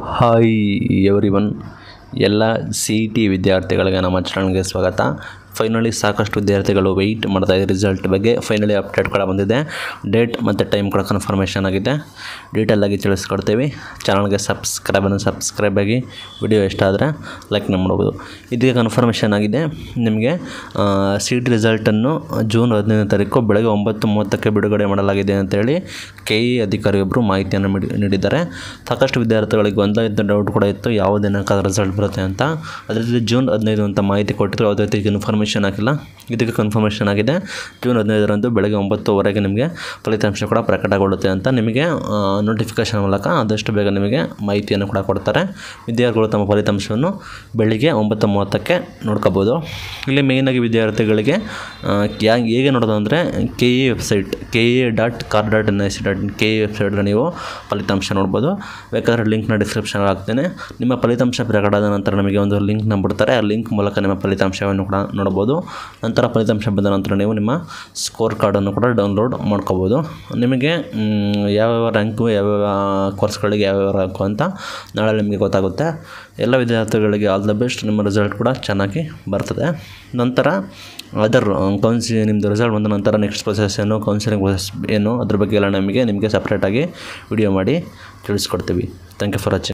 hi everyone ಎಲ್ಲ C E T ವಿದ್ಯಾರ್ಥಿಗಳಿಗೆ ನಮ್ಮ ಚಾನಲ್ಗೆ ಸ್ವಾಗತ ಫೈನಲಿ ಸಾಕಷ್ಟು ವಿದ್ಯಾರ್ಥಿಗಳು ವೆಯ್ಟ್ ಮಾಡ್ತಾ ಇದ್ದಾರೆ ರಿಸಲ್ಟ್ ಬಗ್ಗೆ ಫೈನಲಿ ಅಪ್ಡೇಟ್ ಕೂಡ ಬಂದಿದೆ ಡೇಟ್ ಮತ್ತು ಟೈಮ್ ಕೂಡ ಕನ್ಫರ್ಮೇಷನ್ ಆಗಿದೆ ಡೀಟೇಲಾಗಿ ತಿಳಿಸ್ಕೊಡ್ತೀವಿ ಚಾನಲ್ಗೆ ಸಬ್ಸ್ಕ್ರೈಬನ್ನು ಸಬ್ಸ್ಕ್ರೈಬ್ ಆಗಿ ವಿಡಿಯೋ ಇಷ್ಟ ಆದರೆ ಲೈಕ್ ಮಾಡ್ಬೋದು ಇದಕ್ಕೆ ಕನ್ಫರ್ಮೇಷನ್ ಆಗಿದೆ ನಿಮಗೆ ಸಿ ಇ ಟಿ ರಿಸಲ್ಟನ್ನು ಜೂನ್ ಹದಿನೈದನೇ ತಾರೀಕು ಬೆಳಗ್ಗೆ ಒಂಬತ್ತು ಮೂವತ್ತಕ್ಕೆ ಬಿಡುಗಡೆ ಮಾಡಲಾಗಿದೆ ಅಂತೇಳಿ ಕೆ ಇ ಅಧಿಕಾರಿಯೊಬ್ಬರು ಮಾಹಿತಿಯನ್ನು ನೀಡಿ- ನೀಡಿದ್ದಾರೆ ಸಾಕಷ್ಟು ವಿದ್ಯಾರ್ಥಿಗಳಿಗೆ ಗೊಂದಲ ಇದ್ದ ಡೌಟ್ ಕೂಡ ಇತ್ತು ಯಾವ ದಿನಕ್ಕೆ ರಿಸಲ್ಟ್ ಬರುತ್ತೆ ಅಂತ ಅದರಲ್ಲಿ ಜೂನ್ ಹದಿನೈದು ಅಂತ ಮಾಹಿತಿ ಕೊಟ್ಟರು ಯಾವುದೇ ರೀತಿ ಇನ್ಫಾರ್ಮೇಷನ್ ಹಾಕಿಲ್ಲ ಇದಕ್ಕೆ ಕನ್ಫರ್ಮೇಷನ್ ಆಗಿದೆ ಜೂನ್ ಹದಿನೈದರಂದು ಬೆಳಗ್ಗೆ ಒಂಬತ್ತುವರೆಗೆ ನಿಮಗೆ ಫಲಿತಾಂಶ ಕೂಡ ಪ್ರಕಟಗೊಳ್ಳುತ್ತೆ ಅಂತ ನಿಮಗೆ ನೋಟಿಫಿಕೇಷನ್ ಮೂಲಕ ಆದಷ್ಟು ಬೇಗ ನಿಮಗೆ ಮಾಹಿತಿಯನ್ನು ಕೂಡ ಕೊಡ್ತಾರೆ ವಿದ್ಯಾರ್ಥಿಗಳು ತಮ್ಮ ಫಲಿತಾಂಶವನ್ನು ಬೆಳಿಗ್ಗೆ ಒಂಬತ್ತು ಮೂವತ್ತಕ್ಕೆ ನೋಡ್ಕೋಬೋದು ಇಲ್ಲಿ ಮೇಯ್ನಾಗಿ ವಿದ್ಯಾರ್ಥಿಗಳಿಗೆ ಆ, ಯಾ ಹೇಗೆ ನೋಡೋದು ಅಂದರೆ K E website K E dot kar dot N I C dot K E ವೆಬ್ಸೈಟ್ಗೆ ನೀವು ಫಲಿತಾಂಶ ನೋಡ್ಬೋದು ಬೇಕಾದ್ರೆ ಲಿಂಕ್ನ ಡಿಸ್ಕ್ರಿಪ್ಷನ್ ಹಾಕ್ತೇನೆ ನಿಮ್ಮ ಫಲಿತಾಂಶ ಪ್ರಕಟದ ನಂತರ ನಮಗೆ ಒಂದು ಲಿಂಕ್ನ ಬಿಡ್ತಾರೆ ಆ ಲಿಂಕ್ ಮೂಲಕ ನಿಮ್ಮ ಫಲಿತಾಂಶವನ್ನು ಕೂಡ ನೋಡ್ಬೋದು ನಂತರ ಫಲಿತಾಂಶ ಬಂದ ನಂತರ ನೀವು ನಿಮ್ಮ ಸ್ಕೋರ್ ಕಾರ್ಡನ್ನು ಕೂಡ ಡೌನ್ಲೋಡ್ ಮಾಡ್ಕೋಬೋದು ನಿಮಗೆ ಮ್, ಯಾವ್ಯಾವ ರ್ಯಾಂಕು ಯಾವ್ಯಾವ ಕೋರ್ಸ್ಗಳಿಗೆ ಯಾವ್ಯಾವ ರ್ಯಾಂಕು ಅಂತ ನಾಳೆ ನಿಮಗೆ ಗೊತ್ತಾಗುತ್ತೆ ಎಲ್ಲ ವಿದ್ಯಾರ್ಥಿಗಳಿಗೆ ಆಲ್ ದ ಬೆಸ್ಟ್ ನಿಮ್ಮ ರಿಸಲ್ಟ್ ಕೂಡ ಚೆನ್ನಾಗಿ ಬರ್ತದೆ ನಂತರ ಅದರ್ ಕೌನ್ಸಿ ನಿಮ್ಮದು ರಿಸಲ್ಟ್ ಬಂದ ನಂತರ ನೆಕ್ಸ್ಟ್ ಪ್ರೊಸೆಸ್ ಏನು ಕೌನ್ಸಿಲಿಂಗ್ ಪ್ರೊಸೆಸ್ ಏನು ಅದ್ರ ಬಗ್ಗೆ ಎಲ್ಲ ನಮಗೆ ನಿಮಗೆ ಸಪ್ರೇಟಾಗಿ ವಿಡಿಯೋ ಮಾಡಿ ತಿಳಿಸ್ಕೊಡ್ತೀವಿ ಥ್ಯಾಂಕ್ ಯು ಫಾರ್ ವಾಚಿಂಗ್